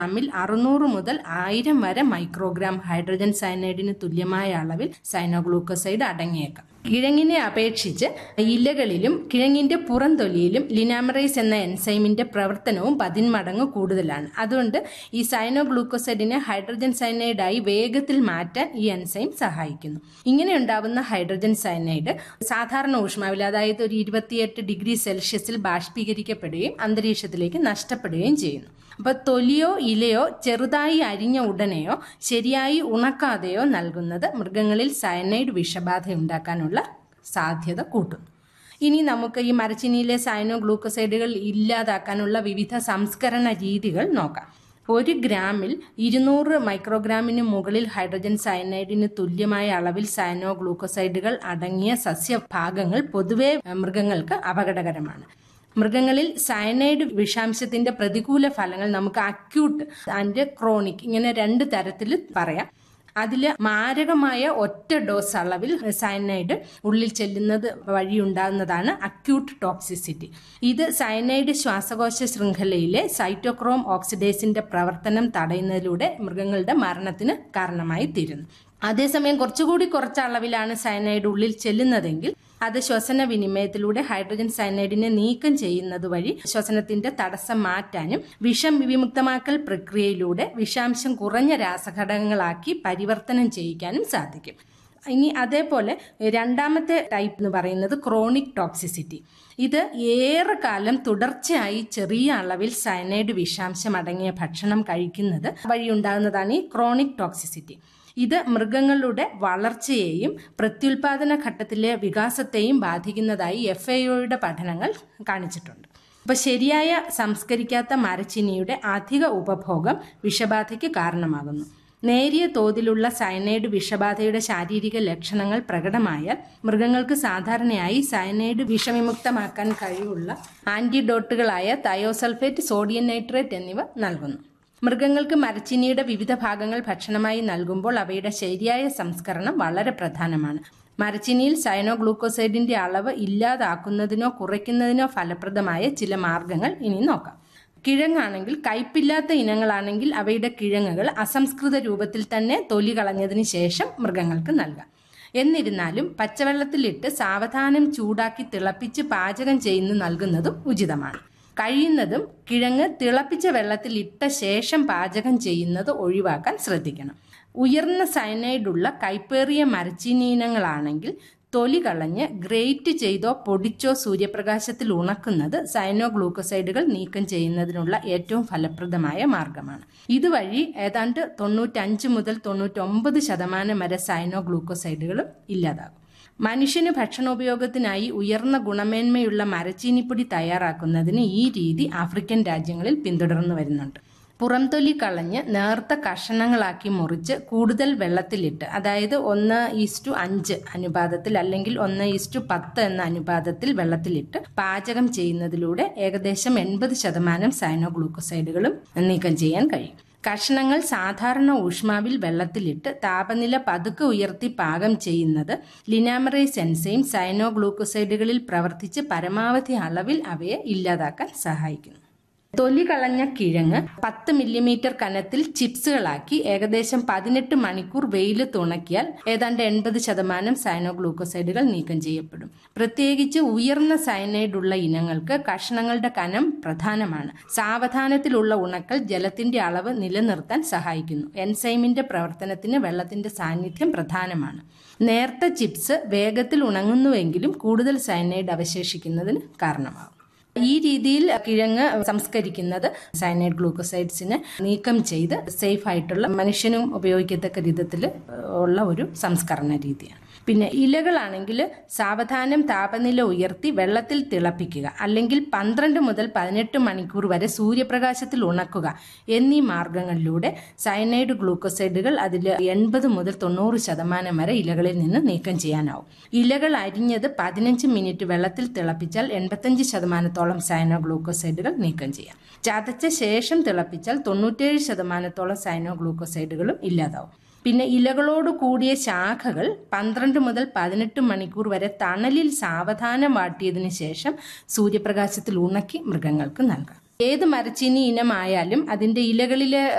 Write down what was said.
ഗ്രാമിൽ അറുന്നൂറ് മുതൽ ആയിരം വരെ മൈക്രോഗ്രാം ഹൈഡ്രജൻ സയനൈഡിന് തുല്യമായ അളവിൽ സൈനോഗ്ലൂക്കോസൈഡ് അടങ്ങിയേക്കാം കിഴങ്ങിനെ അപേക്ഷിച്ച് ഇലകളിലും കിഴങ്ങിന്റെ പുറംതൊലിയിലും ലിനാമറൈസ് എന്ന എൻസൈമിന്റെ പ്രവർത്തനവും പതിന്മടങ്ങ് കൂടുതലാണ് അതുകൊണ്ട് ഈ സൈനോഗ്ലൂക്കോസൈഡിനെ ഹൈഡ്രജൻ സയനൈഡായി വേഗത്തിൽ മാറ്റാൻ ഈ എൻസൈം സഹായിക്കുന്നു ഇങ്ങനെ ഉണ്ടാവുന്ന ഹൈഡ്രജൻ സയനൈഡ് സാധാരണ ഊഷ്മാവിൽ അതായത് ഒരു ഇരുപത്തിയെട്ട് ഡിഗ്രി സെൽഷ്യസിൽ ബാഷ്പീകരിക്കപ്പെടുകയും അന്തരീക്ഷത്തിലേക്ക് നഷ്ടപ്പെടുകയും ചെയ്യുന്നു അപ്പൊ തൊലിയോ ഇലയോ ചെറുതായി അരിഞ്ഞ ഉടനെയോ ശരിയായി ഉണക്കാതെയോ നൽകുന്നത് മൃഗങ്ങളിൽ സയനൈഡ് വിഷബാധ ഉണ്ടാക്കാനുള്ള സാധ്യത കൂട്ടുന്നു ഇനി നമുക്ക് ഈ മരച്ചിനിയിലെ സൈനോ ഗ്ലൂക്കോസൈഡുകൾ ഇല്ലാതാക്കാനുള്ള വിവിധ സംസ്കരണ രീതികൾ നോക്കാം ഒരു ഗ്രാമിൽ ഇരുന്നൂറ് മൈക്രോഗ്രാമിന് മുകളിൽ ഹൈഡ്രജൻ സയനൈഡിന് തുല്യമായ അളവിൽ സയനോ ഗ്ലൂക്കോസൈഡുകൾ അടങ്ങിയ സസ്യഭാഗങ്ങൾ പൊതുവെ മൃഗങ്ങൾക്ക് അപകടകരമാണ് മൃഗങ്ങളിൽ സയനൈഡ് വിഷാംശത്തിന്റെ പ്രതികൂല ഫലങ്ങൾ നമുക്ക് അക്യൂട്ട് ആൻഡ് ക്രോണിക് ഇങ്ങനെ രണ്ട് തരത്തിൽ പറയാം അതിൽ മാരകമായ ഒറ്റ ഡോസ് അളവിൽ സയനൈഡ് ഉള്ളിൽ ചെല്ലുന്നത് വഴി ഉണ്ടാകുന്നതാണ് അക്യൂട്ട് ടോക്സിസിറ്റി ഇത് സയനൈഡ് ശ്വാസകോശ ശൃംഖലയിലെ സൈറ്റോക്രോം ഓക്സിഡേസിന്റെ പ്രവർത്തനം തടയുന്നതിലൂടെ മൃഗങ്ങളുടെ മരണത്തിന് കാരണമായി തീരുന്നു അതേസമയം കുറച്ചുകൂടി കുറച്ച് അളവിലാണ് സയനൈഡ് ഉള്ളിൽ ചെല്ലുന്നതെങ്കിൽ അത് ശ്വസന വിനിമയത്തിലൂടെ ഹൈഡ്രജൻ സയനൈഡിനെ നീക്കം ചെയ്യുന്നത് വഴി ശ്വസനത്തിന്റെ തടസ്സം മാറ്റാനും വിഷം വിമുക്തമാക്കൽ പ്രക്രിയയിലൂടെ വിഷാംശം കുറഞ്ഞ രാസഘടകങ്ങളാക്കി പരിവർത്തനം ചെയ്യിക്കാനും സാധിക്കും ഇനി അതേപോലെ രണ്ടാമത്തെ ടൈപ്പ് എന്ന് പറയുന്നത് ക്രോണിക് ടോക്സിസിറ്റി ഇത് ഏറെ കാലം തുടർച്ചയായി ചെറിയ അളവിൽ സയനൈഡ് വിഷാംശം അടങ്ങിയ ഭക്ഷണം കഴിക്കുന്നത് വഴിയുണ്ടാകുന്നതാണ് ഈ ക്രോണിക് ടോക്സിസിറ്റി ഇത് മൃഗങ്ങളുടെ വളർച്ചയെയും പ്രത്യുൽപാദന ഘട്ടത്തിലെ വികാസത്തെയും ബാധിക്കുന്നതായി എഫ് ഐഒയുടെ പഠനങ്ങൾ കാണിച്ചിട്ടുണ്ട് അപ്പോൾ ശരിയായ സംസ്കരിക്കാത്ത മരച്ചിനിയുടെ അധിക ഉപഭോഗം വിഷബാധയ്ക്ക് കാരണമാകുന്നു നേരിയ തോതിലുള്ള സയനൈഡ് വിഷബാധയുടെ ശാരീരിക ലക്ഷണങ്ങൾ പ്രകടമായാൽ മൃഗങ്ങൾക്ക് സാധാരണയായി സയനൈഡ് വിഷവിമുക്തമാക്കാൻ കഴിവുള്ള ആന്റിഡോട്ടുകളായ തയോസൾഫേറ്റ് സോഡിയം നൈട്രേറ്റ് എന്നിവ നൽകുന്നു മൃഗങ്ങൾക്ക് മരച്ചിനിയുടെ വിവിധ ഭാഗങ്ങൾ ഭക്ഷണമായി നൽകുമ്പോൾ അവയുടെ ശരിയായ സംസ്കരണം വളരെ പ്രധാനമാണ് മരച്ചിനിയിൽ സയനോ ഗ്ലൂക്കോസൈഡിന്റെ അളവ് ഇല്ലാതാക്കുന്നതിനോ കുറയ്ക്കുന്നതിനോ ഫലപ്രദമായ ചില മാർഗങ്ങൾ ഇനി നോക്കാം കിഴങ്ങാണെങ്കിൽ കയ്പില്ലാത്ത ഇനങ്ങളാണെങ്കിൽ അവയുടെ കിഴങ്ങുകൾ അസംസ്കൃത രൂപത്തിൽ തന്നെ തൊലി കളഞ്ഞതിന് ശേഷം മൃഗങ്ങൾക്ക് നൽകാം എന്നിരുന്നാലും പച്ചവെള്ളത്തിലിട്ട് സാവധാനം ചൂടാക്കി തിളപ്പിച്ച് പാചകം ചെയ്യുന്നു നൽകുന്നതും ഉചിതമാണ് കഴിയുന്നതും കിഴങ്ങ് തിളപ്പിച്ച വെള്ളത്തിൽ ഇട്ട ശേഷം പാചകം ചെയ്യുന്നത് ഒഴിവാക്കാൻ ശ്രദ്ധിക്കണം ഉയർന്ന സയനൈഡുള്ള കൈപ്പേറിയ മരച്ചീനി ഇനങ്ങളാണെങ്കിൽ തൊലി കളഞ്ഞ് ഗ്രേറ്റ് ചെയ്തോ പൊടിച്ചോ സൂര്യപ്രകാശത്തിൽ ഉണക്കുന്നത് സൈനോ ഗ്ലൂക്കോസൈഡുകൾ നീക്കം ചെയ്യുന്നതിനുള്ള ഏറ്റവും ഫലപ്രദമായ മാർഗമാണ് ഇതുവഴി ഏതാണ്ട് തൊണ്ണൂറ്റഞ്ച് മുതൽ തൊണ്ണൂറ്റൊമ്പത് ശതമാനം വരെ സൈനോ ഗ്ലൂക്കോസൈഡുകളും ഇല്ലാതാകും മനുഷ്യന് ഭക്ഷണോപയോഗത്തിനായി ഉയർന്ന ഗുണമേന്മയുള്ള മരച്ചീനിപ്പൊടി തയ്യാറാക്കുന്നതിന് ഈ രീതി ആഫ്രിക്കൻ രാജ്യങ്ങളിൽ പിന്തുടർന്നു വരുന്നുണ്ട് പുറംതൊലി കളഞ്ഞ് നേർത്ത കഷണങ്ങളാക്കി മുറിച്ച് കൂടുതൽ വെള്ളത്തിലിട്ട് അതായത് ഒന്ന് ഈസ്റ്റു അഞ്ച് അനുപാതത്തിൽ അല്ലെങ്കിൽ ഒന്ന് ഈസ്റ്റു പത്ത് എന്ന അനുപാതത്തിൽ വെള്ളത്തിലിട്ട് പാചകം ചെയ്യുന്നതിലൂടെ ഏകദേശം എൺപത് ശതമാനം സൈനോഗ്ലൂക്കോസൈഡുകളും നീക്കം ചെയ്യാൻ കഴിയും കഷ്ണങ്ങൾ സാധാരണ ഊഷ്മാവിൽ വെള്ളത്തിലിട്ട് താപനില പതുക്കെ ഉയർത്തി പാകം ചെയ്യുന്നത് ലിനാമറൈസ് എൻസൈം സൈനോ ഗ്ലൂക്കോസൈഡുകളിൽ പ്രവർത്തിച്ച് പരമാവധി അളവിൽ അവയെ ഇല്ലാതാക്കാൻ സഹായിക്കുന്നു തൊലി കളഞ്ഞ കിഴങ്ങ് പത്ത് മില്ലിമീറ്റർ കനത്തിൽ ചിപ്സുകളാക്കി ഏകദേശം പതിനെട്ട് മണിക്കൂർ വെയിലത്ത് ഉണക്കിയാൽ ഏതാണ്ട് എൺപത് ശതമാനം സൈനോ ഗ്ലൂക്കോസൈഡുകൾ നീക്കം ചെയ്യപ്പെടും പ്രത്യേകിച്ച് ഉയർന്ന സയനൈഡ് ഉള്ള ഇനങ്ങൾക്ക് കഷ്ണങ്ങളുടെ കനം പ്രധാനമാണ് സാവധാനത്തിലുള്ള ഉണക്കൽ ജലത്തിന്റെ അളവ് നിലനിർത്താൻ സഹായിക്കുന്നു എൻസൈമിന്റെ പ്രവർത്തനത്തിന് വെള്ളത്തിന്റെ സാന്നിധ്യം പ്രധാനമാണ് നേർത്ത ചിപ്സ് വേഗത്തിൽ ഉണങ്ങുന്നുവെങ്കിലും കൂടുതൽ സയനൈഡ് അവശേഷിക്കുന്നതിന് കാരണമാകും ഈ രീതിയിൽ കിഴങ്ങ് സംസ്കരിക്കുന്നത് സയനൈഡ് ഗ്ലൂക്കോസൈഡ്സിനെ നീക്കം ചെയ്ത് സേഫ് ആയിട്ടുള്ള മനുഷ്യനും ഉപയോഗിക്കത്തക്ക വിധത്തിൽ ഉള്ള ഒരു സംസ്കരണ രീതിയാണ് പിന്നെ ഇലകളാണെങ്കിൽ സാവധാനം താപനില ഉയർത്തി വെള്ളത്തിൽ തിളപ്പിക്കുക അല്ലെങ്കിൽ പന്ത്രണ്ട് മുതൽ പതിനെട്ട് മണിക്കൂർ വരെ സൂര്യപ്രകാശത്തിൽ ഉണക്കുക എന്നീ മാർഗങ്ങളിലൂടെ സയനൈഡ് ഗ്ലൂക്കോസൈഡുകൾ അതിൽ എൺപത് മുതൽ തൊണ്ണൂറ് ശതമാനം വരെ ഇലകളിൽ നിന്ന് നീക്കം ചെയ്യാനാവും ഇലകൾ അരിഞ്ഞത് പതിനഞ്ച് മിനിറ്റ് വെള്ളത്തിൽ തിളപ്പിച്ചാൽ എൺപത്തഞ്ച് ശതമാനത്തോളം സയനോ ഗ്ലൂക്കോസൈഡുകൾ നീക്കം ചെയ്യാം ചതച്ച ശേഷം തിളപ്പിച്ചാൽ തൊണ്ണൂറ്റേഴ് ശതമാനത്തോളം സയനോ ഗ്ലൂക്കോസൈഡുകളും ഇല്ലാതാവും പിന്നെ ഇലകളോട് കൂടിയ ശാഖകൾ പന്ത്രണ്ട് മുതൽ പതിനെട്ട് മണിക്കൂർ വരെ തണലിൽ സാവധാനം വാട്ടിയതിനു ശേഷം സൂര്യപ്രകാശത്തിൽ ഉണക്കി മൃഗങ്ങൾക്ക് നൽകാം ഏത് മരച്ചീനി ഇനമായാലും അതിന്റെ ഇലകളിലെ